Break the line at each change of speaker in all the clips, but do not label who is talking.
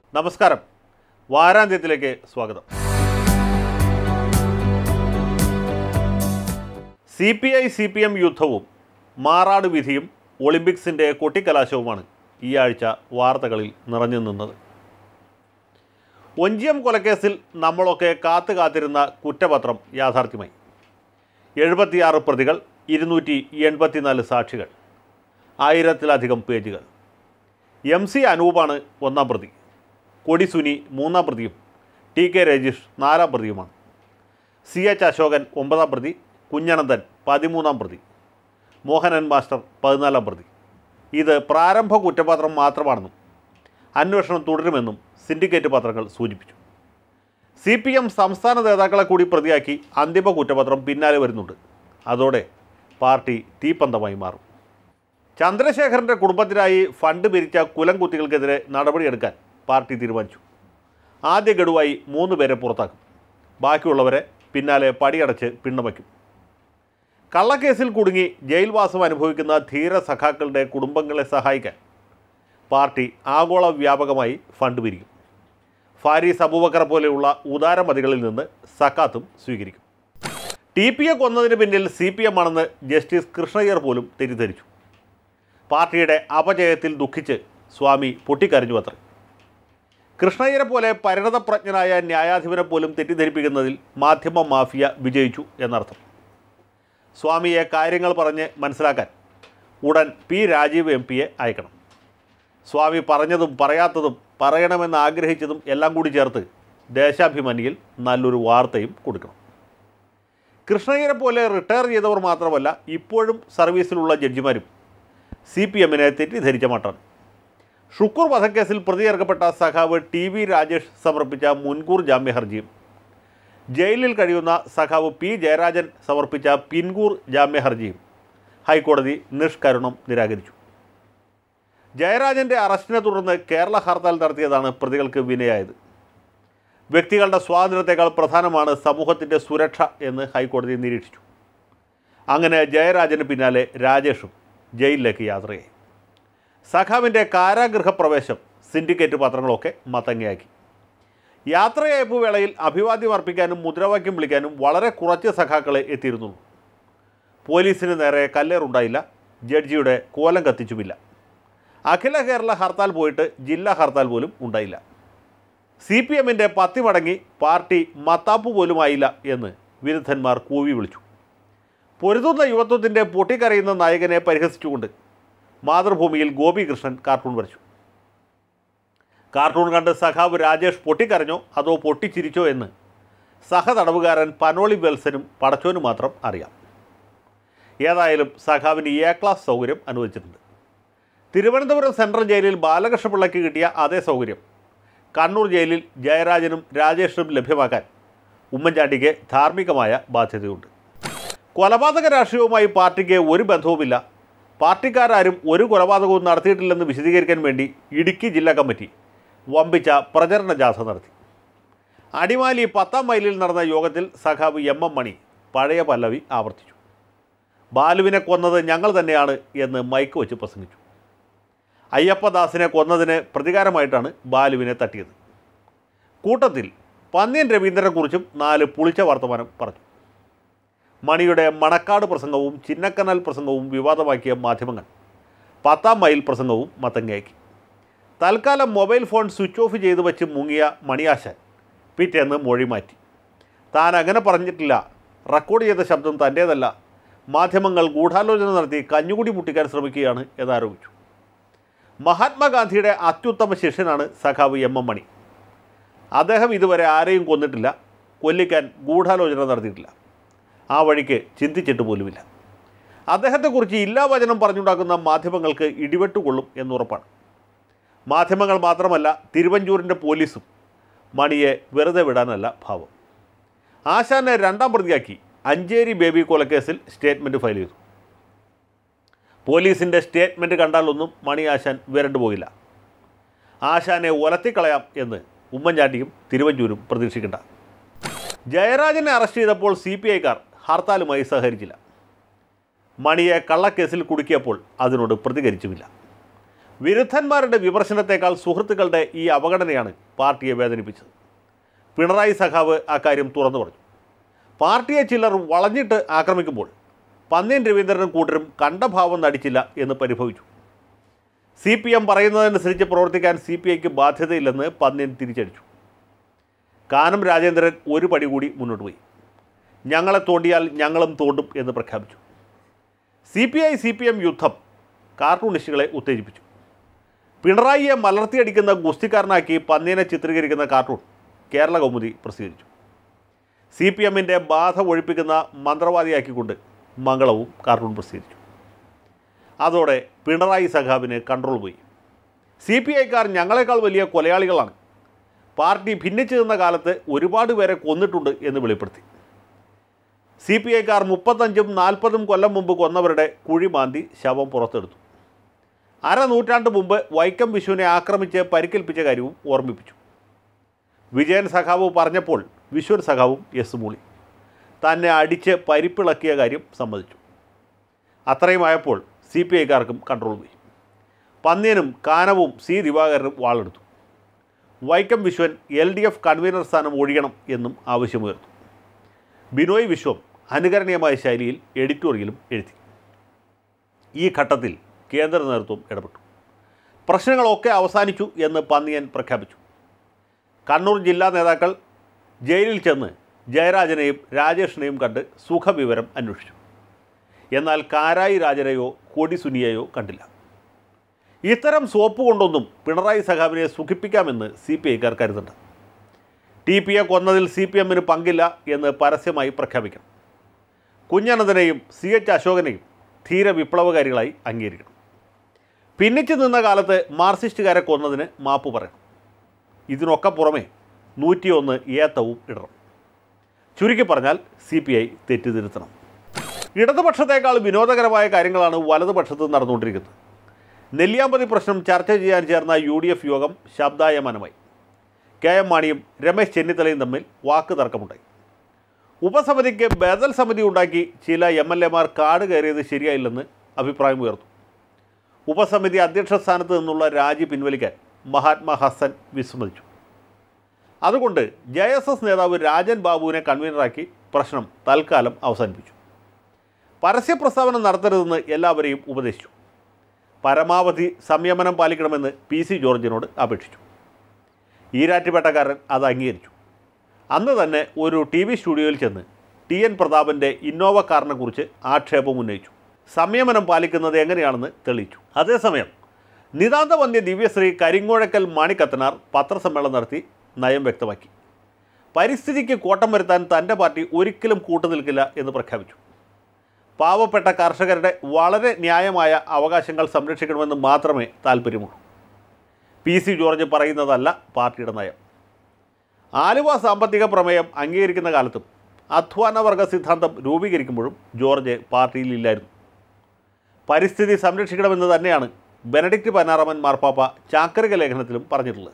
നമസ്കാരം വാരാന്ത്യത്തിലേക്ക് സ്വാഗതം C P I C P M യുദ്ധവും മാറാട് വിധിയും ഒളിമ്പിക്സിൻ്റെ കൊട്ടിക്കലാശവുമാണ് ഈ ആഴ്ച വാർത്തകളിൽ നിറഞ്ഞു നിന്നത് ഒഞ്ചിയം കൊലക്കേസിൽ നമ്മളൊക്കെ കാത്തു കാത്തിരുന്ന കുറ്റപത്രം യാഥാർത്ഥ്യമായി എഴുപത്തിയാറ് പ്രതികൾ ഇരുന്നൂറ്റി എൺപത്തിനാല് സാക്ഷികൾ ആയിരത്തിലധികം പേജുകൾ എം സി അനൂപാണ് ഒന്നാം പ്രതി കൊടിസുനി മൂന്നാം പ്രതിയും ടി കെ രജീഷ് നാലാം പ്രതിയുമാണ് സി എച്ച് അശോകൻ ഒമ്പതാം പ്രതി കുഞ്ഞനന്ദൻ പതിമൂന്നാം പ്രതി മോഹനൻ മാസ്റ്റർ പതിനാലാം പ്രതി ഇത് പ്രാരംഭ കുറ്റപത്രം മാത്രമാണെന്നും അന്വേഷണം തുടരുമെന്നും സിൻഡിക്കേറ്റ് പത്രങ്ങൾ സൂചിപ്പിച്ചു സി പി എം സംസ്ഥാന നേതാക്കളെ കൂടി പ്രതിയാക്കി അന്തിമ കുറ്റപത്രം പിന്നാലെ വരുന്നുണ്ട് അതോടെ പാർട്ടി തീപ്പന്തമായി മാറും ചന്ദ്രശേഖരൻ്റെ കുടുംബത്തിനായി ഫണ്ട് പിരിച്ച കുലംകുത്തികൾക്കെതിരെ നടപടിയെടുക്കാൻ പാർട്ടി തീരുമാനിച്ചു ആദ്യ ഗഡുവായി മൂന്ന് പേരെ പുറത്താക്കും ബാക്കിയുള്ളവരെ പിന്നാലെ പടിയടച്ച് പിണ്ണമയ്ക്കും കള്ളക്കേസിൽ കുടുങ്ങി ജയിൽവാസം അനുഭവിക്കുന്ന ധീര സഖാക്കളുടെ കുടുംബങ്ങളെ സഹായിക്കാൻ പാർട്ടി ആഗോള വ്യാപകമായി ഫണ്ട് പിരിക്കും ഫാരീസ് അബൂബക്കർ പോലെയുള്ള ഉദാരമതികളിൽ നിന്ന് സക്കാത്തും സ്വീകരിക്കും ടി പിയെ കൊന്നതിന് പിന്നിൽ സി പി എം ആണെന്ന് ജസ്റ്റിസ് കൃഷ്ണയ്യർ പോലും തെറ്റിദ്ധരിച്ചു പാർട്ടിയുടെ അപജയത്തിൽ ദുഃഖിച്ച് സ്വാമി പൊട്ടിക്കരഞ്ഞു അത്രേ കൃഷ്ണയ്യരെ പോലെ പരിണതപ്രജ്ഞനായ ന്യായാധിപനെ പോലും തെറ്റിദ്ധരിപ്പിക്കുന്നതിൽ മാധ്യമ മാഫിയ വിജയിച്ചു എന്നർത്ഥം സ്വാമിയെ കാര്യങ്ങൾ പറഞ്ഞ് മനസ്സിലാക്കാൻ ഉടൻ പി രാജീവ് എം പിയെ അയക്കണം സ്വാമി പറഞ്ഞതും പറയാത്തതും പറയണമെന്ന് ആഗ്രഹിച്ചതും എല്ലാം കൂടി ചേർത്ത് ദേശാഭിമാനിയിൽ നല്ലൊരു വാർത്തയും കൊടുക്കണം കൃഷ്ണയ്യരെ പോലെ റിട്ടയർ ചെയ്തവർ മാത്രമല്ല ഇപ്പോഴും സർവീസിലുള്ള ജഡ്ജിമാരും സി പി എമ്മിനെ തെറ്റിദ്ധരിച്ച മട്ടാണ് ഷുക്കൂർ വധക്കേസിൽ പ്രതി ചേർക്കപ്പെട്ട സഖാവ് ടി വി രാജേഷ് സമർപ്പിച്ച മുൻകൂർ ജാമ്യ ഹർജിയും ജയിലിൽ കഴിയുന്ന സഖാവ് പി ജയരാജൻ സമർപ്പിച്ച പിൻകൂർ ജാമ്യ ഹർജിയും ഹൈക്കോടതി നിഷ്കരുണം നിരാകരിച്ചു ജയരാജൻ്റെ അറസ്റ്റിനെ തുടർന്ന് കേരള ഹർത്താൽ നടത്തിയതാണ് പ്രതികൾക്ക് വിനയായത് വ്യക്തികളുടെ സ്വാതന്ത്ര്യത്തെക്കാൾ പ്രധാനമാണ് സമൂഹത്തിൻ്റെ സുരക്ഷ എന്ന് ഹൈക്കോടതി നിരീക്ഷിച്ചു അങ്ങനെ ജയരാജന് പിന്നാലെ രാജേഷും ജയിലിലേക്ക് യാത്രയായി സഖാവിൻ്റെ കാരാഗൃഹ പ്രവേശം സിൻഡിക്കേറ്റ് പത്രങ്ങളൊക്കെ മത്തങ്ങയാക്കി യാത്രയയപ്പ് വേളയിൽ അഭിവാദ്യം അർപ്പിക്കാനും മുദ്രാവാക്യം വിളിക്കാനും വളരെ കുറച്ച് സഖാക്കളെ എത്തിയിരുന്നുള്ളൂ പോലീസിന് നേരെ കല്ലേറുണ്ടായില്ല ജഡ്ജിയുടെ കോലം കത്തിച്ചുമില്ല അഖില കേരള ഹർത്താൽ പോയിട്ട് ജില്ലാ ഹർത്താൽ പോലും ഉണ്ടായില്ല സി പി എമ്മിൻ്റെ പത്തി മടങ്ങി പാർട്ടി മത്താപ്പ് പോലുമായില്ല എന്ന് വിരുദ്ധന്മാർ കൂവി വിളിച്ചു പൊരുതുന്ന യുവത്വത്തിൻ്റെ പൊട്ടിക്കരയുന്ന നായകനെ പരിഹസിച്ചുകൊണ്ട് മാതൃഭൂമിയിൽ ഗോപികൃഷ്ണൻ കാർട്ടൂൺ വരച്ചു കാർട്ടൂൺ കണ്ട് സഖാവ് രാജേഷ് പൊട്ടിക്കരഞ്ഞോ അതോ പൊട്ടിച്ചിരിച്ചോ എന്ന് സഹതടവുകാരൻ പനോളി വെൽസനും പടച്ചോനും മാത്രം അറിയാം ഏതായാലും സഖാവിന് എ ക്ലാസ് സൗകര്യം അനുവദിച്ചിട്ടുണ്ട് തിരുവനന്തപുരം സെൻട്രൽ ജയിലിൽ ബാലകൃഷ്ണപിള്ളയ്ക്ക് കിട്ടിയ അതേ സൗകര്യം കണ്ണൂർ ജയിലിൽ ജയരാജനും രാജേഷിനും ലഭ്യമാക്കാൻ ഉമ്മൻചാണ്ടിക്ക് ധാർമ്മികമായ ബാധ്യതയുണ്ട് കൊലപാതക രാഷ്ട്രീയവുമായി പാർട്ടിക്ക് ഒരു ബന്ധവുമില്ല പാർട്ടിക്കാരും ഒരു കൊലപാതകവും നടത്തിയിട്ടില്ലെന്ന് വിശദീകരിക്കാൻ വേണ്ടി ഇടുക്കി ജില്ലാ കമ്മിറ്റി വമ്പിച്ച പ്രചരണ ജാഥ നടത്തി അടിമാലി പത്താം മൈലിൽ നടന്ന യോഗത്തിൽ സഖാവ് എം എം മണി പഴയ പല്ലവി ആവർത്തിച്ചു ബാലുവിനെ കൊന്നത് ഞങ്ങൾ തന്നെയാണ് എന്ന് മൈക്ക് വെച്ച് പ്രസംഗിച്ചു അയ്യപ്പദാസിനെ കൊന്നതിന് പ്രതികാരമായിട്ടാണ് ബാലുവിനെ തട്ടിയത് കൂട്ടത്തിൽ പന്ന്യൻ രവീന്ദ്രനെക്കുറിച്ചും നാല് പുളിച്ച വർത്തമാനം പറഞ്ഞു മണിയുടെ മണക്കാട് പ്രസംഗവും ചിന്നക്കനാൽ പ്രസംഗവും വിവാദമാക്കിയ മാധ്യമങ്ങൾ പത്താം മൈൽ പ്രസംഗവും മത്തങ്ങയാക്കി തൽക്കാലം മൊബൈൽ ഫോൺ സ്വിച്ച് ഓഫ് ചെയ്തു വെച്ച് മുങ്ങിയ മണിയാശാൻ പിറ്റേന്ന് മൊഴി മാറ്റി താൻ അങ്ങനെ പറഞ്ഞിട്ടില്ല റെക്കോർഡ് ചെയ്ത ശബ്ദം തൻ്റേതല്ല മാധ്യമങ്ങൾ ഗൂഢാലോചന നടത്തി കഞ്ഞുകുടി മുട്ടിക്കാൻ ശ്രമിക്കുകയാണ് എന്നാരോപിച്ചു മഹാത്മാഗാന്ധിയുടെ അത്യുത്തമ ശിഷ്യനാണ് സഖാവ് എം എം മണി അദ്ദേഹം ഇതുവരെ ആരെയും കൊന്നിട്ടില്ല കൊല്ലിക്കാൻ ഗൂഢാലോചന നടത്തിയിട്ടില്ല ആ വഴിക്ക് ചിന്തിച്ചിട്ട് പോലുമില്ല അദ്ദേഹത്തെക്കുറിച്ച് ഇല്ലാ വചനം പറഞ്ഞുണ്ടാക്കുന്ന മാധ്യമങ്ങൾക്ക് ഇടിവെട്ടുകൊള്ളും എന്നുറപ്പാണ് മാധ്യമങ്ങൾ മാത്രമല്ല തിരുവഞ്ചൂരിൻ്റെ പോലീസും മണിയെ വെറുതെ വിടാനല്ല ഭാവം ആശാനെ രണ്ടാം പ്രതിയാക്കി അഞ്ചേരി ബേബി കൊലക്കേസിൽ സ്റ്റേറ്റ്മെൻറ്റ് ഫയൽ ചെയ്തു പോലീസിൻ്റെ സ്റ്റേറ്റ്മെൻറ്റ് കണ്ടാലൊന്നും മണി ആശാൻ വിരണ്ടു പോയില്ല ആശാനെ ഒലത്തിക്കളയാം എന്ന് ഉമ്മൻചാണ്ടിയും തിരുവഞ്ചൂരും പ്രതീക്ഷിക്കണ്ട ജയരാജനെ അറസ്റ്റ് ചെയ്തപ്പോൾ സി പി ഐക്കാർ ഹർത്താലുമായി സഹകരിച്ചില്ല മണിയെ കള്ളക്കേസിൽ കുടുക്കിയപ്പോൾ അതിനോട് പ്രതികരിച്ചുമില്ല വിരുദ്ധന്മാരുടെ വിമർശനത്തെക്കാൾ സുഹൃത്തുക്കളുടെ ഈ അവഗണനയാണ് പാർട്ടിയെ വേദനിപ്പിച്ചത് പിണറായി സഖാവ് അക്കാര്യം തുറന്നു പറഞ്ഞു പാർട്ടിയെ ചിലർ വളഞ്ഞിട്ട് ആക്രമിക്കുമ്പോൾ പന്ന്യൻ രവീന്ദ്രനും കൂട്ടരും കണ്ടഭാവം നടിച്ചില്ല എന്ന് പരിഭവിച്ചു സി പി എം പറയുന്നതനുസരിച്ച് പ്രവർത്തിക്കാൻ സി പി ഐക്ക് ബാധ്യതയില്ലെന്ന് പന്ന്യൻ തിരിച്ചടിച്ചു കാനം രാജേന്ദ്രൻ ഒരു പടി കൂടി മുന്നോട്ട് പോയി ഞങ്ങളെ തോണ്ടിയാൽ ഞങ്ങളും തോണ്ടും എന്ന് പ്രഖ്യാപിച്ചു C P I C P M യുദ്ധം കാർട്ടൂണിസ്റ്റുകളെ ഉത്തേജിപ്പിച്ചു പിണറായിയെ മലർത്തിയടിക്കുന്ന ഗുസ്തിക്കാരനാക്കി പന്ന്യനെ ചിത്രീകരിക്കുന്ന കാർട്ടൂൺ കേരള കൗമുദി പ്രസിദ്ധീകരിച്ചു സി പി എമ്മിൻ്റെ ബാധ ഒഴിപ്പിക്കുന്ന മന്ത്രവാദിയാക്കിക്കൊണ്ട് മംഗളവും കാർട്ടൂൺ പ്രസിദ്ധീകരിച്ചു അതോടെ പിണറായി സഖാവിന് കൺട്രോൾ പോയി സി പി ഐക്കാർ ഞങ്ങളെക്കാൾ വലിയ കൊലയാളികളാണ് പാർട്ടി ഭിന്നിച്ചു നിന്ന കാലത്ത് ഒരുപാട് പേരെ കൊന്നിട്ടുണ്ട് എന്ന് വെളിപ്പെടുത്തി സി പി ഐക്കാർ മുപ്പത്തഞ്ചും നാൽപ്പതും കൊല്ലം മുമ്പ് കൊന്നവരുടെ കുഴി മാന്തി ശവം പുറത്തെടുത്തു അര നൂറ്റാണ്ട് മുമ്പ് വൈക്കം വിഷുവിനെ ആക്രമിച്ച് പരിക്കേൽപ്പിച്ച കാര്യവും ഓർമ്മിപ്പിച്ചു വിജയൻ സഖാവ് പറഞ്ഞപ്പോൾ വിശ്വൻ സഖാവും എസ് മൂളി തന്നെ അടിച്ച് പരിപ്പിളക്കിയ കാര്യം സമ്മതിച്ചു അത്രയുമായപ്പോൾ സി പി ഐക്കാർക്കും കൺട്രോൾ പോയി പന്ന്യനും കാനവും സി ദിവാകരനും വാളെടുത്തു Vaikom Viswan L D F convener സ്ഥാനം ഒഴിയണം എന്നും ആവശ്യമുയർന്നു ബിനോയ് വിശ്വം അനുകരണീയമായ ശൈലിയിൽ എഡിറ്റോറിയലും എഴുതി ഈ ഘട്ടത്തിൽ കേന്ദ്ര നേതൃത്വം ഇടപെട്ടു പ്രശ്നങ്ങളൊക്കെ അവസാനിച്ചു എന്ന് പന്നിയൻ പ്രഖ്യാപിച്ചു കണ്ണൂർ ജില്ലാ നേതാക്കൾ ജയിലിൽ ചെന്ന് ജയരാജനെയും രാജേഷിനെയും കണ്ട് സുഖവിവരം അന്വേഷിച്ചു എന്നാൽ കാരായി രാജനെയോ കൊടിസുനിയെയോ കണ്ടില്ല ഇത്തരം സോപ്പ് കൊണ്ടൊന്നും പിണറായി സഖാവിനെ സുഖിപ്പിക്കാമെന്ന് സി പി ഐക്കാർ കരുതുന്നുണ്ട് ടി പിയെ കൊന്നതിൽ സി പി എമ്മിന് പങ്കില്ല എന്ന് പരസ്യമായി പ്രഖ്യാപിക്കണം കുഞ്ഞനന്ദനെയും സി എച്ച് അശോകനെയും ധീര വിപ്ലവകാരികളായി അംഗീകരിക്കണം ഭിന്നിച്ചു നിന്ന കാലത്ത് മാർക്സിസ്റ്റുകാരെ കൊന്നതിന് മാപ്പ് പറയണം ഇതിനൊക്കെ പുറമെ നൂറ്റിയൊന്ന് ഏത്തവും ഇടണം ചുരുക്കി പറഞ്ഞാൽ സി പി ഐ തെറ്റിതിരുത്തണം ഇടതുപക്ഷത്തേക്കാൾ വിനോദകരമായ കാര്യങ്ങളാണ് വലതുപക്ഷത്ത് നടന്നുകൊണ്ടിരിക്കുന്നത് നെല്ലിയാമ്പതി പ്രശ്നം ചർച്ച ചെയ്യാൻ ചേർന്ന യു ഡി എഫ് യോഗം ശബ്ദായമാനമായി കെ എം മാണിയും രമേശ് ചെന്നിത്തലയും തമ്മിൽ വാക്ക് തർക്കമുണ്ടായി ഉപസമിതിക്ക് ബദൽ സമിതി ഉണ്ടാക്കി ചില എം എൽ എമാർ കാട് കയറിയത് ശരിയായില്ലെന്ന് അഭിപ്രായം ഉയർന്നു ഉപസമിതി അധ്യക്ഷ സ്ഥാനത്ത് നിന്നുള്ള രാജി പിൻവലിക്കാൻ മഹാത്മാ ഹസൻ വിസമ്മതിച്ചു അതുകൊണ്ട് ജെ എസ് എസ് നേതാവ് രാജൻ ബാബുവിനെ കൺവീനറാക്കി പ്രശ്നം തൽക്കാലം അവസാനിപ്പിച്ചു പരസ്യ പ്രസ്താവന നടത്തരുതെന്ന് എല്ലാവരെയും ഉപദേശിച്ചു പരമാവധി സംയമനം പാലിക്കണമെന്ന് പി സി ജോർജിനോട് അപേക്ഷിച്ചു ഈരാറ്റുപേട്ടക്കാരൻ അത് അംഗീകരിച്ചു അന്ന് തന്നെ ഒരു ടി വി സ്റ്റുഡിയോയിൽ ചെന്ന് ടി എൻ പ്രതാപൻ്റെ ഇന്നോവ കാറിനെക്കുറിച്ച് ആക്ഷേപം ഉന്നയിച്ചു സംയമനം പാലിക്കുന്നത് എങ്ങനെയാണെന്ന് തെളിയിച്ചു അതേസമയം നിതാന്തവന്യ ദിവ്യശ്രീ കരിങ്ങോഴക്കൽ മാണിക്കത്തനാർ പത്രസമ്മേളനം നടത്തി നയം വ്യക്തമാക്കി പരിസ്ഥിതിക്ക് കോട്ടം വരുത്താൻ തൻ്റെ പാർട്ടി ഒരിക്കലും കൂട്ടുനിൽക്കില്ല എന്ന് പ്രഖ്യാപിച്ചു പാവപ്പെട്ട കർഷകരുടെ വളരെ ന്യായമായ അവകാശങ്ങൾ സംരക്ഷിക്കണമെന്ന് മാത്രമേ താല്പര്യമുള്ളൂ പി സി ജോർജ് പറയുന്നതല്ല പാർട്ടിയുടെ നയം ആലുവ സാമ്പത്തിക പ്രമേയം അംഗീകരിക്കുന്ന കാലത്തും അധ്വാനവർഗ സിദ്ധാന്തം രൂപീകരിക്കുമ്പോഴും ജോർജ് പാർട്ടിയിലില്ലായിരുന്നു പരിസ്ഥിതി സംരക്ഷിക്കണമെന്ന് തന്നെയാണ് ബെനഡിക്റ്റ് പനാറമൻ മാർപ്പാപ്പ ചാക്രിക ലേഖനത്തിലും പറഞ്ഞിട്ടുള്ളത്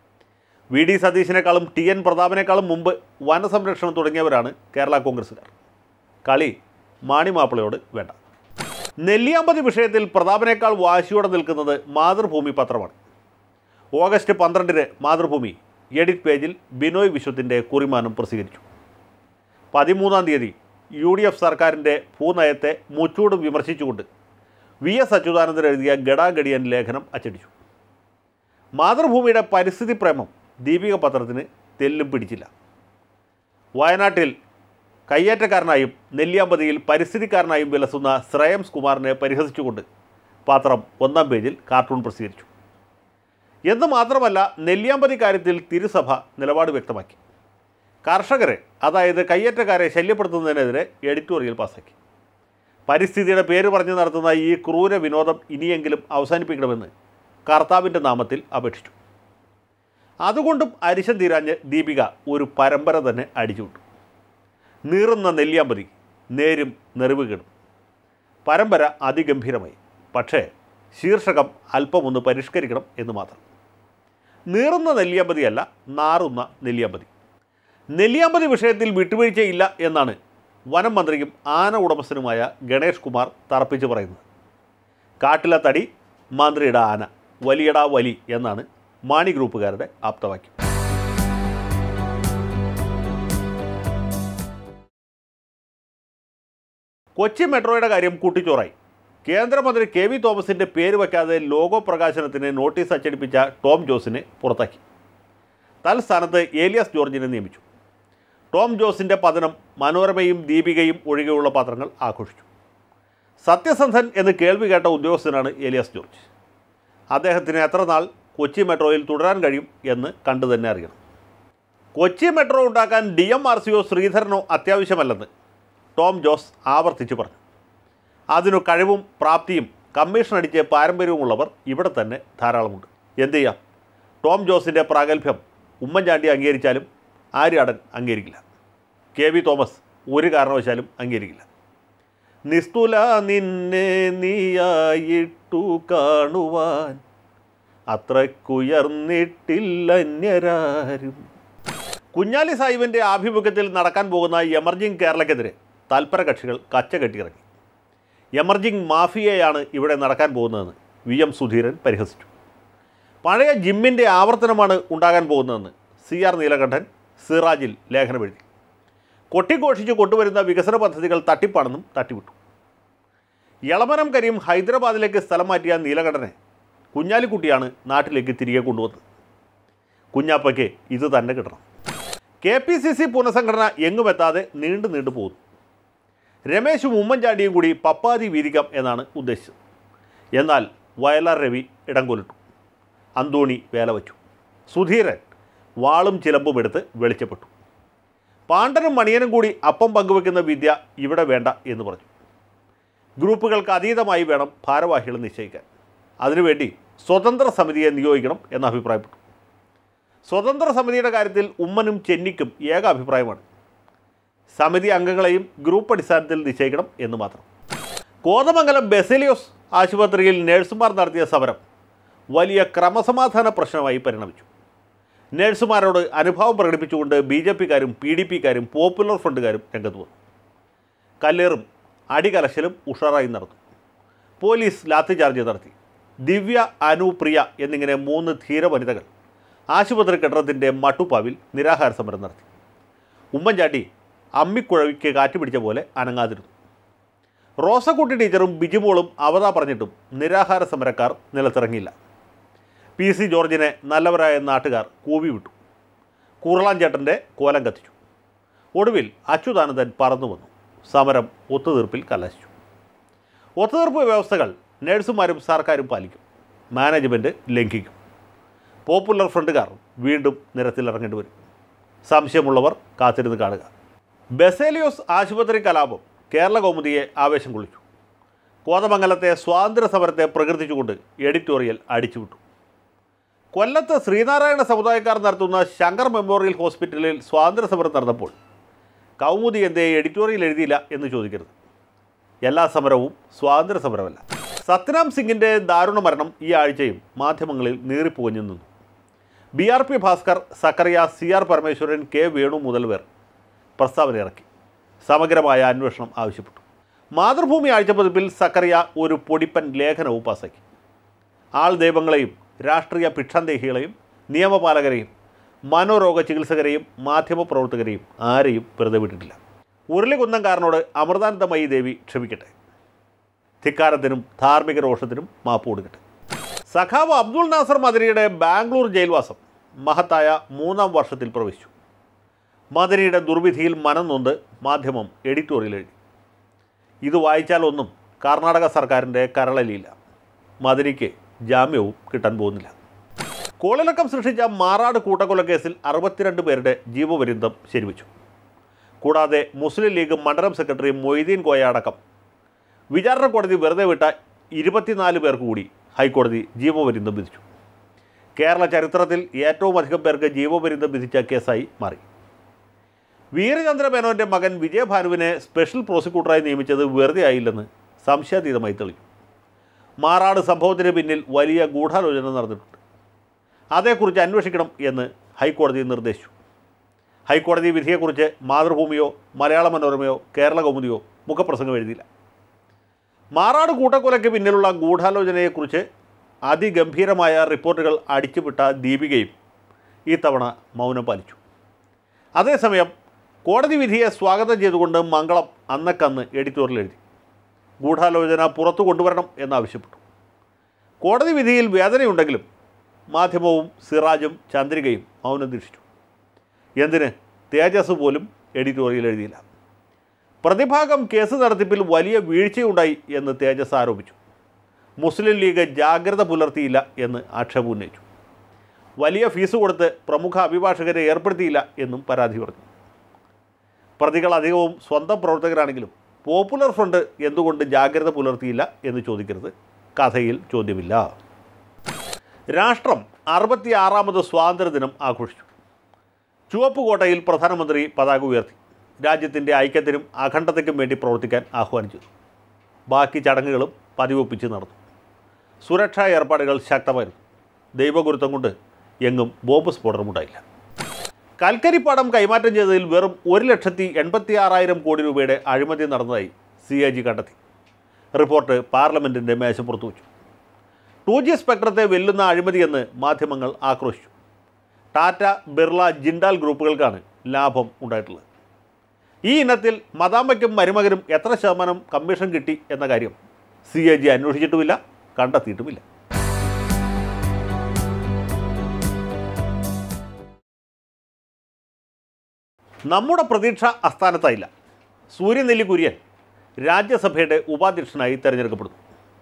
വി ഡി സതീശിനേക്കാളും ടി എൻ പ്രതാപനേക്കാളും മുമ്പ് വനസംരക്ഷണം തുടങ്ങിയവരാണ് കേരള കോൺഗ്രസ്സുകാർ കളി മാണിമാപ്പിളയോട് വേണ്ട നെല്ലിയാമ്പതി വിഷയത്തിൽ പ്രതാപനേക്കാൾ വാശിയോടെ നിൽക്കുന്നത് മാതൃഭൂമി പത്രമാണ് ഓഗസ്റ്റ് പന്ത്രണ്ടിന് മാതൃഭൂമി എഡിറ്റ് പേജിൽ ബിനോയ് വിശ്വത്തിൻ്റെ കുറിമാനം പ്രസിദ്ധീകരിച്ചു പതിമൂന്നാം തീയതി യു ഡി എഫ് സർക്കാരിൻ്റെ ഭൂനയത്തെ മുച്ചൂടും വിമർശിച്ചുകൊണ്ട് വി എസ് അച്യുതാനന്ദൻ എഴുതിയ ഗഡാഗഡിയൻ ലേഖനം അച്ചടിച്ചു മാതൃഭൂമിയുടെ പരിസ്ഥിതി പ്രേമം ദീപിക പത്രത്തിന് തെല്ലും പിടിച്ചില്ല വയനാട്ടിൽ കയ്യേറ്റക്കാരനായും നെല്ലിയാമ്പതിയിൽ പരിസ്ഥിതിക്കാരനായും വിലസുന്ന ശ്രേയംസ് കുമാറിനെ പരിഹസിച്ചുകൊണ്ട് പത്രം ഒന്നാം പേജിൽ കാർട്ടൂൺ പ്രസിദ്ധീകരിച്ചു എന്ന് മാത്രമല്ല നെല്ലിയാമ്പതി കാര്യത്തിൽ തിരുസഭ നിലപാട് വ്യക്തമാക്കി കർഷകരെ അതായത് കയ്യേറ്റക്കാരെ ശല്യപ്പെടുത്തുന്നതിനെതിരെ എഡിറ്റോറിയൽ പാസാക്കി പരിസ്ഥിതിയുടെ പേര് പറഞ്ഞ് നടത്തുന്ന ഈ ക്രൂര വിനോദം ഇനിയെങ്കിലും അവസാനിപ്പിക്കണമെന്ന് കർത്താവിൻ്റെ നാമത്തിൽ അപേക്ഷിച്ചു അതുകൊണ്ടും അരിശം തീരാഞ്ഞ് ദീപിക ഒരു പരമ്പര തന്നെ അടിച്ചുവിട്ടു നീറുന്ന നെല്ലിയാമ്പതി നേരും നെറിവുകേടും പരമ്പര അതിഗംഭീരമായി പക്ഷേ ശീർഷകം അല്പമൊന്ന് പരിഷ്കരിക്കണം എന്ന് മാത്രം നീറുന്ന നെല്ലിയാമ്പതിയല്ല നാറുന്ന നെല്ലിയാമ്പതി നെല്ലിയാമ്പതി വിഷയത്തിൽ വിട്ടുവീഴ്ചയില്ല എന്നാണ് വനം മന്ത്രിയും ആന ഉടമസ്ഥനുമായ ഗണേഷ് കുമാർ തറപ്പിച്ച് പറയുന്നത് കാട്ടിലെ തടി മന്ത്രിയുടെ ആന വലിയടാ വലി എന്നാണ് മാണി ഗ്രൂപ്പുകാരുടെ ആപ്തവാക്യം കൊച്ചി മെട്രോയുടെ കാര്യം കൂട്ടിച്ചോറായി കേന്ദ്രമന്ത്രി കെ വി തോമസിൻ്റെ പേര് വയ്ക്കാതെ ലോഗോ പ്രകാശനത്തിന് നോട്ടീസ് അച്ചടിപ്പിച്ച ടോം ജോസിനെ പുറത്താക്കി തൽസ്ഥാനത്ത് ഏലിയാസ് ജോർജിനെ നിയമിച്ചു ടോം ജോസിൻ്റെ പതനം മനോരമയും ദീപികയും ഒഴികെയുള്ള പത്രങ്ങൾ ആഘോഷിച്ചു സത്യസന്ധൻ എന്ന് കേൾവി കേട്ട ഉദ്യോഗസ്ഥനാണ് ഏലിയാസ് ജോർജ് അദ്ദേഹത്തിന് എത്ര നാൾ കൊച്ചി മെട്രോയിൽ തുടരാൻ കഴിയും എന്ന് കണ്ടു തന്നെ അറിയണം കൊച്ചി മെട്രോ ഉണ്ടാക്കാൻ ഡി എം ആർ സിയോ ശ്രീധരനോ അത്യാവശ്യമല്ലെന്ന് ടോം ജോസ് ആവർത്തിച്ച് പറഞ്ഞു അതിനു കഴിവും പ്രാപ്തിയും കമ്മീഷൻ അടിച്ച് പാരമ്പര്യവുമുള്ളവർ ഇവിടെ തന്നെ ധാരാളമുണ്ട് എന്ത് ചെയ്യാം ടോം ജോസിൻ്റെ പ്രാഗൽഭ്യം ഉമ്മൻചാണ്ടി അംഗീകരിച്ചാലും ആര്യാടൻ അംഗീകരിക്കില്ല കെ വി തോമസ് ഒരു കാരണവശാലും അംഗീകരിക്കില്ല നിസ്തുല നിന്നെ നീയായിട്ടു കാണുവാൻ അത്രക്കുയർന്നിട്ടില്ല അന്യരാരും കുഞ്ഞാലി സാഹിബിൻ്റെ ആഭിമുഖ്യത്തിൽ നടക്കാൻ പോകുന്ന എമർജിംഗ് കേരളയ്ക്കെതിരെ തൽപര കക്ഷികൾ കച്ച കെട്ടിയിറങ്ങി എമർജിംഗ് മാഫിയയാണ് ഇവിടെ നടക്കാൻ പോകുന്നതെന്ന് വി എം സുധീരൻ പരിഹസിച്ചു പഴയ ജിമ്മിൻ്റെ ആവർത്തനമാണ് ഉണ്ടാകാൻ പോകുന്നതെന്ന് സി ആർ നീലകണ്ഠൻ സിറാജിൽ ലേഖനം എഴുതി കൊട്ടിഘോഷിച്ച് കൊണ്ടുവരുന്ന വികസന പദ്ധതികൾ തട്ടിപ്പാണെന്നും തട്ടിവിട്ടു എളമനം കരീം ഹൈദരാബാദിലേക്ക് സ്ഥലം മാറ്റിയ നീലകണ്ഠനെ കുഞ്ഞാലിക്കുട്ടിയാണ് നാട്ടിലേക്ക് തിരികെ കൊണ്ടുവന്നത് കുഞ്ഞാപ്പയ്ക്ക് ഇത് തന്നെ കിട്ടണം കെ പി സി സി പുനഃസംഘടന എങ്ങുമെത്താതെ നീണ്ടു നീണ്ടു പോകുന്നു രമേശും ഉമ്മൻചാണ്ടിയും കൂടി പപ്പാതി വീതിക്കാം എന്നാണ് ഉദ്ദേശിച്ചത് എന്നാൽ വയലാർ രവി ഇടം കൊലിട്ടു അന്തോണി വേല വച്ചു സുധീരൻ വാളും ചിലമ്പും എടുത്ത് വെളിച്ചപ്പെട്ടു പാണ്ഡനും മണിയനും കൂടി അപ്പം പങ്കുവെക്കുന്ന വിദ്യ ഇവിടെ വേണ്ട എന്ന് പറഞ്ഞു ഗ്രൂപ്പുകൾക്ക് അതീതമായി വേണം ഭാരവാഹികൾ നിശ്ചയിക്കാൻ അതിനുവേണ്ടി സ്വതന്ത്ര സമിതിയെ നിയോഗിക്കണം എന്ന് അഭിപ്രായപ്പെട്ടു സ്വതന്ത്ര സമിതിയുടെ കാര്യത്തിൽ ഉമ്മനും ചെന്നിക്കും ഏക അഭിപ്രായമാണ് സമിതി അംഗങ്ങളെയും ഗ്രൂപ്പ് അടിസ്ഥാനത്തിൽ നിശ്ചയിക്കണം എന്ന് മാത്രം കോതമംഗലം ബെസലിയോസ് ആശുപത്രിയിൽ നഴ്സുമാർ നടത്തിയ സമരം വലിയ ക്രമസമാധാന പ്രശ്നമായി പരിണമിച്ചു നഴ്സുമാരോട് അനുഭാവം പ്രകടിപ്പിച്ചുകൊണ്ട് ബി ജെ പിക്കാരും പി ഡി പിക്കാരും പോപ്പുലർ ഫ്രണ്ടുകാരും രംഗത്ത് വന്നു കല്ലേറും അടികലശലും ഉഷാറായി നടന്നു പോലീസ് ലാത്തിചാർജ് നടത്തി ദിവ്യ അനു പ്രിയ എന്നിങ്ങനെ മൂന്ന് ധീര വനിതകൾ ആശുപത്രി കെട്ടിടത്തിൻ്റെ മട്ടുപ്പാവിൽ നിരാഹാര സമരം നടത്തി ഉമ്മൻചാണ്ടി അമ്മിക്കുഴവിക്ക് കാറ്റ് പിടിച്ച പോലെ അനങ്ങാതിരുന്നു റോസക്കുട്ടി ടീച്ചറും ബിജിമോളും അവതാ പറഞ്ഞിട്ടും നിരാഹാര സമരക്കാർ നിലത്തിറങ്ങിയില്ല പി സി ജോർജിനെ നല്ലവരായ നാട്ടുകാർ കൂവി വിട്ടു കൂറളാഞ്ചേട്ടൻ്റെ കോലം കത്തിച്ചു ഒടുവിൽ അച്യുതാനന്ദൻ പറന്നു വന്നു സമരം ഒത്തുതീർപ്പിൽ കലാശിച്ചു ഒത്തുതീർപ്പ് വ്യവസ്ഥകൾ നഴ്സുമാരും സർക്കാരും പാലിക്കും മാനേജ്മെൻറ്റ് ലംഘിക്കും പോപ്പുലർ ഫ്രണ്ടുകാർ വീണ്ടും നിരത്തിലിറങ്ങേണ്ടി വരും സംശയമുള്ളവർ കാത്തിരുന്ന് കാണുക ബെസേലിയോസ് ആശുപത്രി കലാപം കേരള കൗമുദിയെ ആവേശം കൊള്ളിച്ചു കോതമംഗലത്തെ സ്വാതന്ത്ര്യ സമരത്തെ പ്രകീർത്തിച്ചുകൊണ്ട് എഡിറ്റോറിയൽ അടിച്ചുവിട്ടു കൊല്ലത്ത് ശ്രീനാരായണ സമുദായക്കാർ നടത്തുന്ന ശങ്കർ മെമ്മോറിയൽ ഹോസ്പിറ്റലിൽ സ്വാതന്ത്ര്യ സമരം നടന്നപ്പോൾ കൗമുദി എന്തേ എഡിറ്റോറിയൽ എഴുതിയില്ല എന്ന് ചോദിക്കരുത് എല്ലാ സമരവും സ്വാതന്ത്ര്യ സമരമല്ല സത്നാം സിംഗിൻ്റെ ദാരുണ മരണം ഈ ആഴ്ചയും മാധ്യമങ്ങളിൽ നീറിപ്പുകഞ്ഞു നിന്നു B R P Bhaskar Zacharia C R Parameswaran K Venu മുതൽ പേർ പ്രസ്താവന ഇറക്കി സമഗ്രമായ അന്വേഷണം ആവശ്യപ്പെട്ടു മാതൃഭൂമി ആഴ്ചപ്പതിപ്പിൽ സക്കറിയ ഒരു പൊടിപ്പൻ ലേഖനവും പാസാക്കി ആൾ ദൈവങ്ങളെയും രാഷ്ട്രീയ ഭിക്ഷാന്തേഹികളെയും നിയമപാലകരെയും മനോരോഗ ചികിത്സകരെയും മാധ്യമപ്രവർത്തകരെയും ആരെയും വെറുതെ വിട്ടിട്ടില്ല ഉരുളികുന്നംകാരനോട് അമൃതാനന്ദമയി ദേവി ക്ഷമിക്കട്ടെ ധിക്കാരത്തിനും ധാർമ്മിക രോഷത്തിനും മാപ്പ് കൊടുക്കട്ടെ സഖാവ് അബ്ദുൾ നാസർ മദനിയുടെ ബാംഗ്ലൂർ ജയിൽവാസം മഹത്തായ മൂന്നാം വർഷത്തിൽ പ്രവേശിച്ചു മദനിയുടെ ദുർവിധിയിൽ മനം നൊന്ത് മാധ്യമം എഡിറ്റോറിയൽ എഴുതി ഇത് വായിച്ചാലൊന്നും കർണാടക സർക്കാരിൻ്റെ കരളലിയില്ല മദനിക്ക് ജാമ്യവും കിട്ടാൻ പോകുന്നില്ല കോളിളക്കം സൃഷ്ടിച്ച മാറാട് കൂട്ടക്കൊലക്കേസിൽ അറുപത്തിരണ്ട് പേരുടെ ജീവപര്യന്തം ശരിവച്ചു കൂടാതെ മുസ്ലിം ലീഗ് മണ്ഡലം സെക്രട്ടറി മൊയ്തീൻ കോയ അടക്കം വിചാരണ കോടതി വെറുതെ വിട്ട ഇരുപത്തിനാല് പേർക്ക് കൂടി ഹൈക്കോടതി ജീവപര്യന്തം വിധിച്ചു കേരള ചരിത്രത്തിൽ ഏറ്റവും അധികം പേർക്ക് ജീവപര്യന്തം വിധിച്ച കേസായി മാറി വീരചന്ദ്ര മേനോൻ്റെ മകൻ വിജയഭാനുവിനെ സ്പെഷ്യൽ പ്രോസിക്യൂട്ടറായി നിയമിച്ചത് വെറുതെ ആയില്ലെന്ന് സംശയാതീതമായി തെളിഞ്ഞു മാറാട് സംഭവത്തിന് പിന്നിൽ വലിയ ഗൂഢാലോചന നടന്നിട്ടുണ്ട് അതേക്കുറിച്ച് അന്വേഷിക്കണം എന്ന് ഹൈക്കോടതി നിർദ്ദേശിച്ചു ഹൈക്കോടതി വിധിയെക്കുറിച്ച് മാതൃഭൂമിയോ മലയാള മനോരമയോ കേരള കൗമുദിയോ മുഖപ്രസംഗം എഴുതിയില്ല മാറാട് കൂട്ടക്കൊലയ്ക്ക് പിന്നിലുള്ള ഗൂഢാലോചനയെക്കുറിച്ച് അതിഗംഭീരമായ റിപ്പോർട്ടുകൾ അടിച്ചുവിട്ട ദീപികയും ഇത്തവണ മൗനം പാലിച്ചു അതേസമയം കോടതി വിധിയെ സ്വാഗതം ചെയ്തുകൊണ്ട് മംഗളം അന്നക്കന്ന് എഡിറ്റോറിയൽ എഴുതി ഗൂഢാലോചന പുറത്തു കൊണ്ടുവരണം എന്നാവശ്യപ്പെട്ടു കോടതി വിധിയിൽ വേദനയുണ്ടെങ്കിലും മാധ്യമവും സിറാജും ചന്ദ്രികയും മൗനം ദീക്ഷിച്ചു എന്തിന് തേജസ് പോലും എഡിറ്റോറിയൽ എഴുതിയില്ല പ്രതിഭാഗം കേസ് നടത്തിപ്പിൽ വലിയ വീഴ്ചയുണ്ടായി എന്ന് തേജസ് ആരോപിച്ചു മുസ്ലിം ലീഗ് ജാഗ്രത പുലർത്തിയില്ല എന്ന് ആക്ഷേപം ഉന്നയിച്ചു വലിയ ഫീസ് കൊടുത്ത് പ്രമുഖ അഭിഭാഷകരെ ഏർപ്പെടുത്തിയില്ല എന്നും പരാതി പറഞ്ഞു പ്രതികൾ അധികവും സ്വന്തം പ്രവർത്തകരാണെങ്കിലും പോപ്പുലർ ഫ്രണ്ട് എന്തുകൊണ്ട് ജാഗ്രത പുലർത്തിയില്ല എന്ന് ചോദിക്കരുത് കഥയിൽ ചോദ്യമില്ല രാഷ്ട്രം അറുപത്തിയാറാമത് സ്വാതന്ത്ര്യദിനം ആഘോഷിച്ചു ചുവപ്പുകോട്ടയിൽ പ്രധാനമന്ത്രി പതാക ഉയർത്തി രാജ്യത്തിൻ്റെ ഐക്യത്തിനും അഖണ്ഡതയ്ക്കും വേണ്ടി പ്രവർത്തിക്കാൻ ആഹ്വാനം ചെയ്തു ബാക്കി ചടങ്ങുകളും പതിവൊപ്പിച്ച് നടന്നു സുരക്ഷാ ഏർപ്പാടുകൾ ശക്തമായിരുന്നു ദൈവഗുരുത്വം കൊണ്ട് എങ്ങും ബോംബ് സ്ഫോടനമുണ്ടായില്ല കൽക്കരിപ്പാടം കൈമാറ്റം ചെയ്തതിൽ വെറും ഒരു ലക്ഷത്തി എൺപത്തി ആറായിരം കോടി രൂപയുടെ അഴിമതി നടന്നതായി സി എ ജി കണ്ടെത്തി റിപ്പോർട്ട് പാർലമെൻറ്റിൻ്റെ മേശപ്പുറത്ത് വെച്ചു ടു ജി സ്പെക്ട്രത്തെ വെല്ലുന്ന അഴിമതിയെന്ന് മാധ്യമങ്ങൾ ആക്രോശിച്ചു ടാറ്റ ബിർള ജിൻഡാൽ ഗ്രൂപ്പുകൾക്കാണ് ലാഭം ഉണ്ടായിട്ടുള്ളത് ഈ ഇനത്തിൽ മദാമ്മയ്ക്കും മരുമകനും എത്ര ശതമാനം കമ്മീഷൻ കിട്ടി എന്ന കാര്യം സി എ ജി അന്വേഷിച്ചിട്ടുമില്ല കണ്ടെത്തിയിട്ടുമില്ല നമ്മുടെ പ്രതീക്ഷ അസ്ഥാനത്തായില്ല സൂര്യനെല്ലി കുര്യൻ രാജ്യസഭയുടെ ഉപാധ്യക്ഷനായി തെരഞ്ഞെടുക്കപ്പെടുന്നു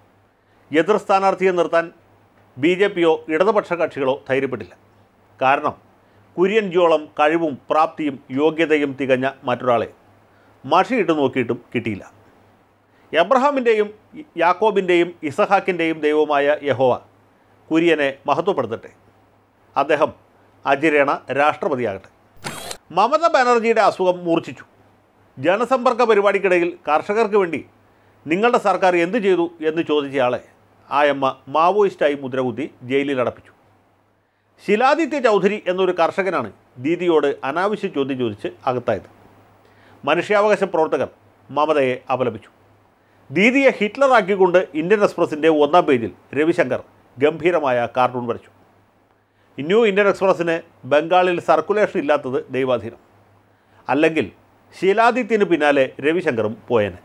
എതിർ സ്ഥാനാർത്ഥിയെ നിർത്താൻ ബി ജെ പിയോ ഇടതുപക്ഷ കക്ഷികളോ ധൈര്യപ്പെട്ടില്ല കാരണം കുര്യൻ ജോളം കഴിവും പ്രാപ്തിയും യോഗ്യതയും തികഞ്ഞ മറ്റൊരാളെ മഷിയിട്ട് നോക്കിയിട്ടും കിട്ടിയില്ല എബ്രഹാമിൻ്റെയും യാക്കോബിൻ്റെയും ഇസഹാക്കിൻ്റെയും ദൈവമായ യഹോവ കുര്യനെ മഹത്വപ്പെടുത്തട്ടെ അദ്ദേഹം അജിരേണ രാഷ്ട്രപതിയാകട്ടെ മമത ബാനർജിയുടെ അസുഖം മൂർച്ഛിച്ചു ജനസമ്പർക്ക പരിപാടിക്കിടയിൽ കർഷകർക്ക് വേണ്ടി നിങ്ങളുടെ സർക്കാർ എന്തു ചെയ്തു എന്ന് ചോദിച്ചയാളെ ആയമ്മ മാവോയിസ്റ്റായി മുദ്രകുത്തി ജയിലിൽ അടപ്പിച്ചു ശിലാദിത്യ ചൗധരി എന്നൊരു കർഷകനാണ് ദീദിയോട് അനാവശ്യ ചോദ്യം ചോദിച്ച് അകത്തായത് മനുഷ്യാവകാശ പ്രവർത്തകർ മമതയെ അപലപിച്ചു ദീദിയെ ഹിറ്റ്ലറാക്കിക്കൊണ്ട് ഇന്ത്യൻ എക്സ്പ്രസിൻ്റെ ഒന്നാം പേജിൽ രവിശങ്കർ ഗംഭീരമായ കാർട്ടൂൺ വരച്ചു ന്യൂ ഇന്ത്യൻ എക്സ്പ്രസ്സിന് ബംഗാളിൽ സർക്കുലേഷൻ ഇല്ലാത്തത് ദൈവാധീനം അല്ലെങ്കിൽ ശീലാദിത്യന് പിന്നാലെ രവിശങ്കറും പോയേനെ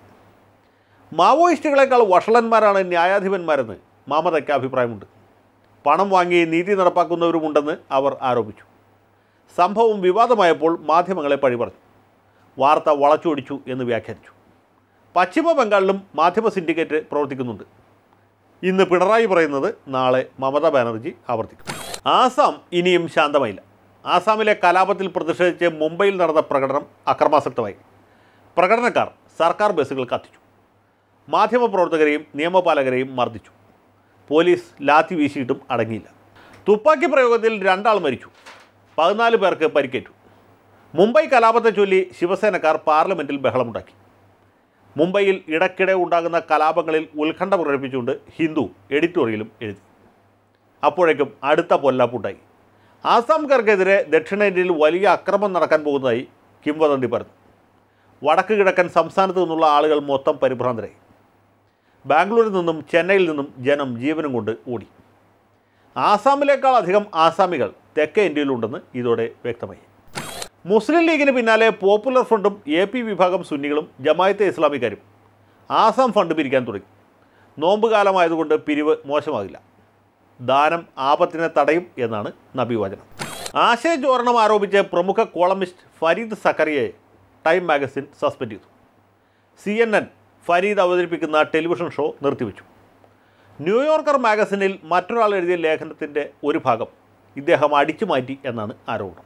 മാവോയിസ്റ്റുകളെക്കാൾ വഷളന്മാരാണ് ന്യായാധിപന്മാരെന്ന് മമതയ്ക്ക് അഭിപ്രായമുണ്ട് പണം വാങ്ങി നീതി നടപ്പാക്കുന്നവരുമുണ്ടെന്ന് അവർ ആരോപിച്ചു സംഭവം വിവാദമായപ്പോൾ മാധ്യമങ്ങളെ പഴി പറഞ്ഞു വാർത്ത വളച്ചൊടിച്ചു എന്ന് വ്യാഖ്യാനിച്ചു പശ്ചിമ ബംഗാളിലും മാധ്യമ സിൻഡിക്കേറ്റ് പ്രവർത്തിക്കുന്നുണ്ട് ഇന്ന് പിണറായി പറയുന്നത് നാളെ മമതാ ബാനർജി ആവർത്തിക്കും ആസാം ഇനിയും ശാന്തമായില്ല ആസാമിലെ കലാപത്തിൽ പ്രതിഷേധിച്ച് മുംബൈയിൽ നടന്ന പ്രകടനം അക്രമാസക്തമായി പ്രകടനക്കാർ സർക്കാർ ബസ്സുകൾ കത്തിച്ചു മാധ്യമപ്രവർത്തകരെയും നിയമപാലകരെയും മർദ്ദിച്ചു പോലീസ് ലാത്തി വീശിയിട്ടും അടങ്ങിയില്ല തുപ്പാക്കി പ്രയോഗത്തിൽ രണ്ടാൾ മരിച്ചു പതിനാല് പേർക്ക് പരിക്കേറ്റു മുംബൈ കലാപത്തെ ചൊല്ലി ശിവസേനക്കാർ പാർലമെൻറ്റിൽ ബഹളമുണ്ടാക്കി മുംബൈയിൽ ഇടയ്ക്കിടെ ഉണ്ടാകുന്ന കലാപങ്ങളിൽ ഉത്കണ്ഠ പ്രകടിപ്പിച്ചുകൊണ്ട് ഹിന്ദു എഡിറ്റോറിയലും എഴുതി അപ്പോഴേക്കും അടുത്ത പൊല്ലാപ്പുണ്ടായി ആസാംകാർക്കെതിരെ ദക്ഷിണേന്ത്യയിൽ വലിയ അക്രമം നടക്കാൻ പോകുന്നതായി കിംവദന്തി പറഞ്ഞു വടക്ക് കിഴക്കൻ സംസ്ഥാനത്തു നിന്നുള്ള ആളുകൾ മൊത്തം പരിഭ്രാന്തരായി ബാംഗ്ലൂരിൽ നിന്നും ചെന്നൈയിൽ നിന്നും ജനം ജീവനും കൊണ്ട് ഓടി ആസാമിനേക്കാൾ അധികം ആസാമികൾ തെക്കേ ഇന്ത്യയിലുണ്ടെന്ന് ഇതോടെ വ്യക്തമായി മുസ്ലിം ലീഗിന് പിന്നാലെ പോപ്പുലർ ഫ്രണ്ടും എ പി വിഭാഗം സുന്നികളും ജമായത്തെ ഇസ്ലാമിക്കാരും ആസാം ഫണ്ട് പിരിക്കാൻ തുടങ്ങി നോമ്പ് കാലമായതുകൊണ്ട് പിരിവ് മോശമാകില്ല ദാനം ആപത്തിനെ തടയും എന്നാണ് നബിവചനം ആശയചോരണം ആരോപിച്ച് പ്രമുഖ കോളമിസ്റ്റ് ഫരീദ് സക്കറിയയെ ടൈം മാഗസിൻ സസ്പെൻഡ് ചെയ്തു സി എൻ എൻ ഫരീദ് അവതരിപ്പിക്കുന്ന ടെലിവിഷൻ ഷോ നിർത്തിവെച്ചു ന്യൂയോർക്കർ മാഗസിനിൽ മറ്റൊരാൾ എഴുതിയ ലേഖനത്തിൻ്റെ ഒരു ഭാഗം ഇദ്ദേഹം അടിച്ചു മാറ്റി എന്നാണ് ആരോപണം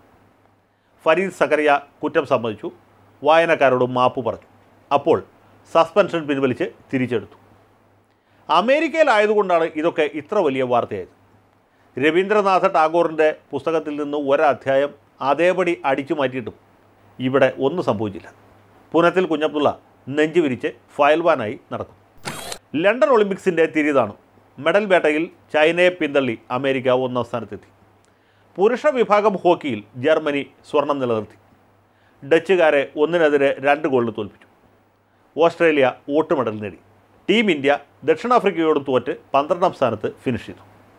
ഫരീദ് സക്കറിയ കുറ്റം സമ്മതിച്ചു വായനക്കാരോട് മാപ്പ് പറഞ്ഞു അപ്പോൾ സസ്പെൻഷൻ പിൻവലിച്ച് തിരിച്ചെടുത്തു അമേരിക്കയിലായതുകൊണ്ടാണ് ഇതൊക്കെ ഇത്ര വലിയ വാർത്തയായത് രവീന്ദ്രനാഥ ടാഗോറിൻ്റെ പുസ്തകത്തിൽ നിന്ന് ഒരധ്യായം അതേപടി അടിച്ചു മാറ്റിയിട്ടും ഇവിടെ ഒന്നും സംഭവിച്ചില്ല പുനത്തിൽ കുഞ്ഞബ്ദുള്ള നെഞ്ചു വിരിച്ച് ഫയൽവാനായി നടക്കും ലണ്ടൻ ഒളിമ്പിക്സിൻ്റെ തിരിതാണ് മെഡൽ വേട്ടയിൽ ചൈനയെ പിന്തള്ളി അമേരിക്ക ഒന്നാം സ്ഥാനത്തെത്തി പുരുഷ വിഭാഗം ഹോക്കിയിൽ ജർമ്മനി സ്വർണം നിലനിർത്തി ഡച്ചുകാരെ ഒന്നിനെതിരെ രണ്ട് ഗോളിന് തോൽപ്പിച്ചു ഓസ്ട്രേലിയ വോട്ട് മെഡൽ നേടി ടീം ഇന്ത്യ ദക്ഷിണാഫ്രിക്കയോട് തോറ്റ് പന്ത്രണ്ടാം സ്ഥാനത്ത് ഫിനിഷ് ചെയ്തു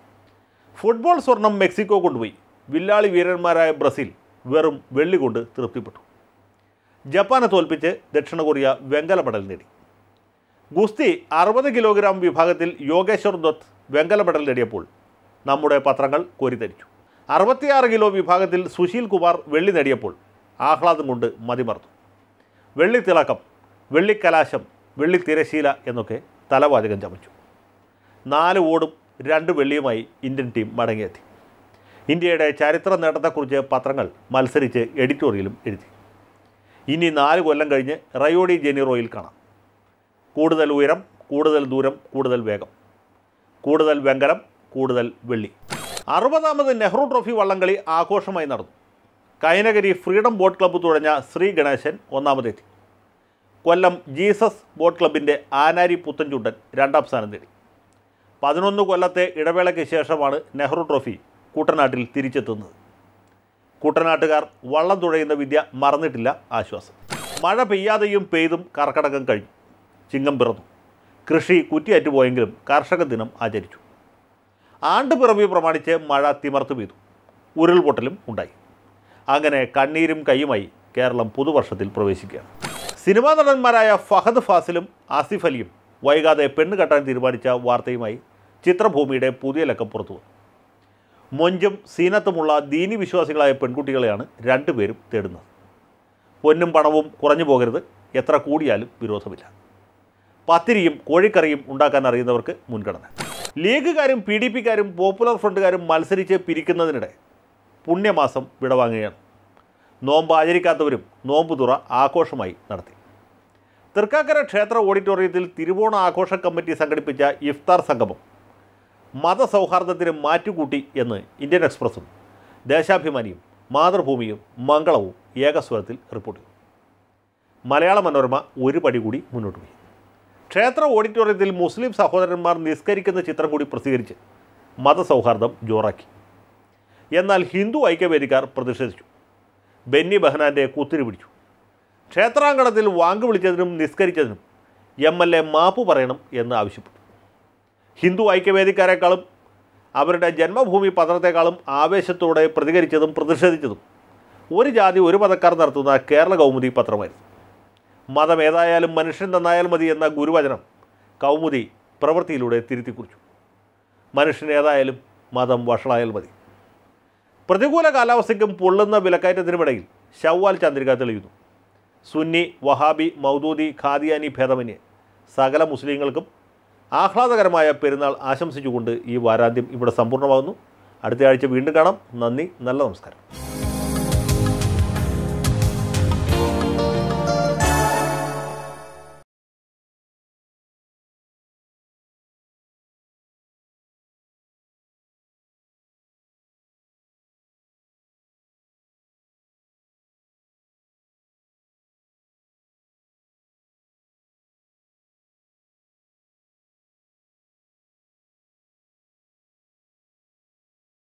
ഫുട്ബോൾ സ്വർണം മെക്സിക്കോ കൊണ്ടുപോയി വില്ലാളി വീരന്മാരായ ബ്രസീൽ വെറും വെള്ളി കൊണ്ട് തൃപ്തിപ്പെട്ടു ജപ്പാനെ തോൽപ്പിച്ച് ദക്ഷിണ കൊറിയ വെങ്കല മെഡൽ നേടി ഗുസ്തി അറുപത് കിലോഗ്രാം വിഭാഗത്തിൽ യോഗേശ്വർ ദത്ത് വെങ്കല മെഡൽ നേടിയപ്പോൾ നമ്മുടെ പത്രങ്ങൾ കോരിത്തരിച്ചു അറുപത്തിയാറ് കിലോ വിഭാഗത്തിൽ സുശീൽ കുമാർ വെള്ളി നേടിയപ്പോൾ ആഹ്ലാദം കൊണ്ട് മതിമറന്നു വെള്ളി തിളക്കം വെള്ളിക്കലാശം വെള്ളി തിരശീല എന്നൊക്കെ തലവാചകം ചമച്ചു നാല് ഓടും രണ്ട് വെള്ളിയുമായി ഇന്ത്യൻ ടീം മടങ്ങിയെത്തി ഇന്ത്യയുടെ ചരിത്ര നേട്ടത്തെക്കുറിച്ച് പത്രങ്ങൾ മത്സരിച്ച് എഡിറ്റോറിയലും എഴുതി ഇനി നാല് കൊല്ലം കഴിഞ്ഞ് റയോഡി ജെനിറോയിൽ കാണാം കൂടുതൽ ഉയരം കൂടുതൽ ദൂരം കൂടുതൽ വേഗം കൂടുതൽ വെങ്കലം കൂടുതൽ വെള്ളി അറുപതാമത് നെഹ്റു ട്രോഫി വള്ളംകളി ആഘോഷമായി നടന്നു കൈനഗരി ഫ്രീഡം ബോട്ട് ക്ലബ്ബ് തുഴഞ്ഞ ശ്രീ ഗണേശൻ ഒന്നാമതെത്തി കൊല്ലം ജീസസ് ബോട്ട് ക്ലബിൻ്റെ ആനാരി പുത്തൻചുണ്ടൻ രണ്ടാം സ്ഥാനം നേടി പതിനൊന്ന് കൊല്ലത്തെ ഇടവേളയ്ക്ക് ശേഷമാണ് നെഹ്റു ട്രോഫി കുട്ടനാട്ടിൽ തിരിച്ചെത്തുന്നത് കുട്ടനാട്ടുകാർ വള്ളം തുഴയുന്ന വിദ്യ മറന്നിട്ടില്ല ആശ്വാസം മഴ പെയ്യാതെയും പെയ്തും കർക്കടകം കഴിഞ്ഞു ചിങ്ങം പിറന്നു കൃഷി കുറ്റിയറ്റുപോയെങ്കിലും കർഷക ദിനം ആചരിച്ചു ആണ്ടുപിറവി പ്രമാണിച്ച് മഴ തിമർത്തു പെയ്തു ഉരുൾപൊട്ടലും ഉണ്ടായി അങ്ങനെ കണ്ണീരും കൈയുമായി കേരളം പുതുവർഷത്തിൽ പ്രവേശിക്കുകയാണ് സിനിമാ നടന്മാരായ ഫഹദ് ഫാസിലും ആസിഫ് അലിയും വൈകാതെ പെണ്ണ് കെട്ടാൻ തീരുമാനിച്ച വാർത്തയുമായി ചിത്രഭൂമിയുടെ പുതിയ ലക്കം പുറത്തു വന്നു മൊഞ്ചും സീനത്തുമുള്ള ദീനി വിശ്വാസികളായ പെൺകുട്ടികളെയാണ് രണ്ടുപേരും തേടുന്നത് പൊന്നും പണവും കുറഞ്ഞു പോകരുത് എത്ര കൂടിയാലും വിരോധമില്ല പത്തിരിയും കോഴിക്കറിയും ഉണ്ടാക്കാൻ അറിയുന്നവർക്ക് മുൻഗണന ലീഗുകാരും പി ഡി പിക്കാരും പോപ്പുലർ ഫ്രണ്ടുകാരും മത്സരിച്ച് പിരിക്കുന്നതിനിടെ പുണ്യമാസം വിടവാങ്ങുകയാണ് നോമ്പ് ആചരിക്കാത്തവരും നോമ്പ് തുറ ആഘോഷമായി നടത്തി തൃക്കാക്കര ക്ഷേത്ര ഓഡിറ്റോറിയത്തിൽ തിരുവോണ ആഘോഷ കമ്മിറ്റി സംഘടിപ്പിച്ച ഇഫ്താർ സംഗമം മതസൗഹാർദ്ദത്തിന് മാറ്റുകൂട്ടി എന്ന് ഇന്ത്യൻ എക്സ്പ്രസും ദേശാഭിമാനിയും മാതൃഭൂമിയും മംഗളവും ഏകസ്വരത്തിൽ റിപ്പോർട്ട് ചെയ്തു മലയാള മനോരമ ഒരു പടി കൂടി മുന്നോട്ട് പോയി ക്ഷേത്ര ഓഡിറ്റോറിയത്തിൽ മുസ്ലിം സഹോദരന്മാർ നിസ്കരിക്കുന്ന ചിത്രം കൂടി പ്രസിദ്ധീകരിച്ച് മതസൗഹാർദ്ദം ജോറാക്കി എന്നാൽ ഹിന്ദു ഐക്യവേദിക്കാർ പ്രതിഷേധിച്ചു ബെന്നി ബെഹനാൻ്റെ കുത്തിരി പിടിച്ചു ക്ഷേത്രാങ്കണത്തിൽ വാങ്ക് വിളിച്ചതിനും നിസ്കരിച്ചതിനും എം എൽ എ മാപ്പ് പറയണം എന്ന് ആവശ്യപ്പെട്ടു ഹിന്ദു ഐക്യവേദിക്കാരെക്കാളും അവരുടെ ജന്മഭൂമി പത്രത്തെക്കാളും ആവേശത്തോടെ പ്രതികരിച്ചതും പ്രതിഷേധിച്ചതും ഒരു ജാതി ഒരു മതക്കാർ നടത്തുന്ന കേരള കൗമുദി പത്രമായിരുന്നു മതം ഏതായാലും മനുഷ്യൻ നന്നായാൽ മതി എന്ന ഗുരുവചനം കൗമുദി പ്രവൃത്തിയിലൂടെ തിരുത്തിക്കുറിച്ചു മനുഷ്യൻ ഏതായാലും മതം വഷളായാൽ മതി പ്രതികൂല കാലാവസ്ഥയ്ക്കും പൊള്ളുന്ന വിലക്കയറ്റത്തിനുമിടയിൽ ഷവ്വാൽ ചന്ദ്രിക തെളിയുന്നു സുന്നി വഹാബി മൗദൂദി ഖാദിയാനി ഭേദമന്യേ സകല മുസ്ലിങ്ങൾക്കും ആഹ്ലാദകരമായ പെരുന്നാൾ ആശംസിച്ചുകൊണ്ട് ഈ വാരാന്ത്യം ഇവിടെ സമ്പൂർണ്ണമാകുന്നു അടുത്ത ആഴ്ച വീണ്ടും കാണാം നന്ദി നല്ല നമസ്കാരം